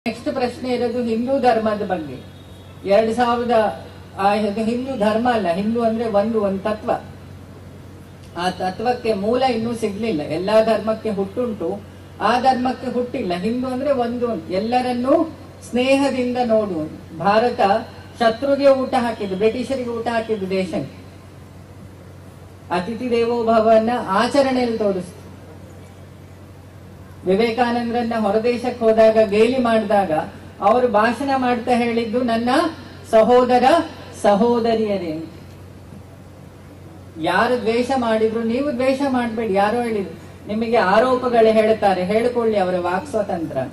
Next ಪ್ರಶ್ನೆ ಇರೋದು ಹಿಂದೂ ಧರ್ಮದ ಬಗ್ಗೆ ಎರಡ್ ಸಾವಿರದ ಆ, ಇದು ಹಿಂದೂ ಧರ್ಮ ಅಲ್ಲ ಹಿಂದೂ ಅಂದ್ರೆ ಒಂದು ಒಂದು ತತ್ವ ಆ ತತ್ವಕ್ಕೆ ಮೂಲ ಇನ್ನೂ ಸಿಗ್ಲಿಲ್ಲ ಎಲ್ಲಾ ಧರ್ಮಕ್ಕೆ ಹುಟ್ಟುಂಟು ಆ ಧರ್ಮಕ್ಕೆ ಹುಟ್ಟಿಲ್ಲ ಹಿಂದೂ ಅಂದ್ರೆ ಒಂದು ಎಲ್ಲರನ್ನೂ ಸ್ನೇಹದಿಂದ ನೋಡು ಭಾರತ ಶತ್ರುಗೆ ಊಟ ಹಾಕಿದ್ದು ಬ್ರಿಟಿಷರಿಗೆ ಊಟ ಹಾಕಿದ್ದು ದೇಶಕ್ಕೆ ಅತಿಥಿ ದೇವೋ ಭವನ ಆಚರಣೆಯಲ್ಲಿ ತೋರಿಸ್ತು ವಿವೇಕಾನಂದರನ್ನ ಹೊರದೇಶಕ್ಕೆ ಹೋದಾಗ ಗೇಲಿ ಮಾಡಿದಾಗ ಅವರು ಭಾಷಣ ಮಾಡ್ತಾ ಹೇಳಿದ್ದು ನನ್ನ ಸಹೋದರ ಸಹೋದರಿಯರೇ ಅಂತ. ಯಾರು ದ್ವೇಷ ಮಾಡಿದ್ರು ನೀವು ದ್ವೇಷ ಮಾಡಬೇಡಿ ಯಾರೋ ಹೇಳಿದ್ರು ನಿಮಗೆ ಆರೋಪಗಳು ಹೇಳ್ತಾರೆ ಹೇಳ್ಕೊಳ್ಳಿ ಅವರ ವಾಕ್ ಸ್ವಾತಂತ್ರ್ಯ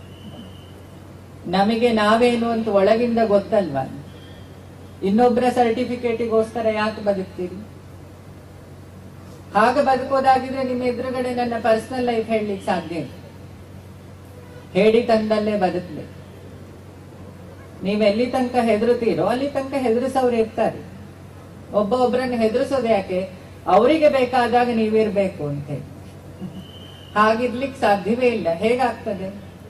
ನಮಗೆ ನಾವೇನು ಅಂತ ಒಳಗಿಂದ ಗೊತ್ತಲ್ವಾ ಇನ್ನೊಬ್ಬರ ಸರ್ಟಿಫಿಕೇಟಿಗೋಸ್ಕರ ಯಾಕೆ ಬದುಕ್ತೀರಿ ಹಾಗೆ ಬದುಕೋದಾಗಿದ್ರೆ ನಿಮ್ಮ ಎದುರುಗಡೆ ನನ್ನ ಪರ್ಸನಲ್ ಲೈಫ್ ಹೇಳಲಿಕ್ಕೆ ಸಾಧ್ಯ ಇಲ್ಲ ಹೇಳಿ ತಂದಲ್ಲೇ ಬದುಕ್ಬೇಕು ನೀವೆಲ್ಲಿ ತನಕ ಹೆದರುತ್ತೀರೋ ಅಲ್ಲಿ ತನಕ ಹೆದರಿಸೋರು ಇರ್ತಾರೆ ಒಬ್ಬ ಒಬ್ಬರನ್ನು ಹೆದರಿಸೋದು ಯಾಕೆ ಅವರಿಗೆ ಬೇಕಾದಾಗ ನೀವಿರ್ಬೇಕು ಅಂತ ಹೇಳಿ ಹಾಗಿರ್ಲಿಕ್ಕೆ ಸಾಧ್ಯವೇ ಇಲ್ಲ ಹೇಗಾಗ್ತದೆ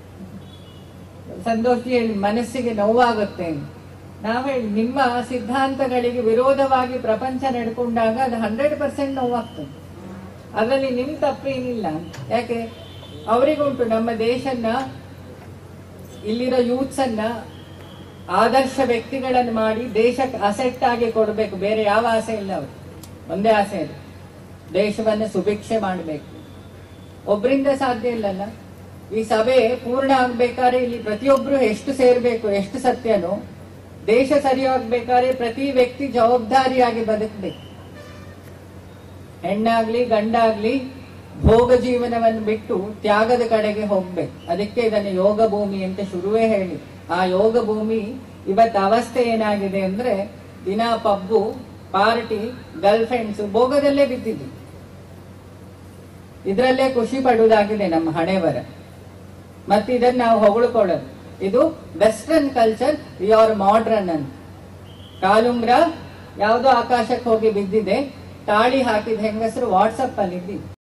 ಸಂತೋಷ್ ಹೇಳಿ ಮನಸ್ಸಿಗೆ ನೋವಾಗುತ್ತೆ ಅಂತ. ನಾವ್ ಹೇಳಿ ನಿಮ್ಮ ಸಿದ್ಧಾಂತಗಳಿಗೆ ವಿರೋಧವಾಗಿ ಪ್ರಪಂಚ ನಡ್ಕೊಂಡಾಗ ಅದು ಹಂಡ್ರೆಡ್ ಪರ್ಸೆಂಟ್ ನೋವಾಗ್ತದೆ ಅದರಲ್ಲಿ ನಿಮ್ ತಪ್ಪೇನಿಲ್ಲ ಯಾಕೆ ಅವರಿಗುಂಟು ನಮ್ಮ ದೇಶನ್ನ ಇಲ್ಲಿರೋ ಯೂತ್ಸ್ ಅನ್ನ ಆದರ್ಶ ವ್ಯಕ್ತಿಗಳನ್ನು ಮಾಡಿ ದೇಶಕ್ಕೆ ಅಸೆಟ್ ಆಗಿ ಕೊಡಬೇಕು ಬೇರೆ ಯಾವ ಆಸೆ ಇಲ್ಲ ಅವರು ಒಂದೇ ಆಸೆ ಇದೆ ದೇಶವನ್ನು ಸುಭಿಕ್ಷೆ ಮಾಡಬೇಕು ಒಬ್ಬರಿಂದ ಸಾಧ್ಯ ಇಲ್ಲಲ್ಲ ಈ ಸಭೆ ಪೂರ್ಣ ಆಗ್ಬೇಕಾದ್ರೆ ಇಲ್ಲಿ ಪ್ರತಿಯೊಬ್ರು ಎಷ್ಟು ಸೇರ್ಬೇಕು ಎಷ್ಟು ಸತ್ಯನೋ ದೇಶ ಸರಿ ಆಗ್ಬೇಕಾದ್ರೆ ಪ್ರತಿ ವ್ಯಕ್ತಿ ಜವಾಬ್ದಾರಿಯಾಗಿ ಬದುಕಬೇಕು ಹೆಣ್ಣಾಗ್ಲಿ ಗಂಡಾಗ್ಲಿ ಭೋಗ ಜೀವನವನ್ನು ಬಿಟ್ಟು ತ್ಯಾಗದ ಕಡೆಗೆ ಹೋಗ್ಬೇಕು ಅದಕ್ಕೆ ಇದನ್ನು ಯೋಗ ಭೂಮಿ ಅಂತ ಶುರುವೇ ಹೇಳಿ ಆ ಯೋಗ ಭೂಮಿ ಇವತ್ತು ಅವಸ್ಥೆ ಏನಾಗಿದೆ ಅಂದ್ರೆ ದಿನ ಪಬ್ಬು ಪಾರ್ಟಿ ಗರ್ಲ್ ಫ್ರೆಂಡ್ಸ್ ಭೋಗದಲ್ಲೇ ಬಿದ್ದಿದೆ ಇದರಲ್ಲೇ ಖುಷಿ ಪಡುವುದಾಗಿದೆ ನಮ್ಮ ಹಣೆ ಬರ ಮತ್ತೆ ಇದನ್ನ ನಾವು ಹೊಗಳ್ಕೊಳ್ಳೋದು ಇದು ವೆಸ್ಟರ್ನ್ ಕಲ್ಚರ್ ಆರ್ ಮಾಡ್ರನ್ ಅಂತ ಕಾಲುಂಗ್ರ ಯಾವುದೋ ಆಕಾಶಕ್ಕೆ ಹೋಗಿ ಬಿದ್ದಿದೆ ತಾಳಿ ಹಾಕಿದ ಹೆಂಗಸರು ವಾಟ್ಸಪ್ ಅಲ್ಲಿ ಇದ್ದಿ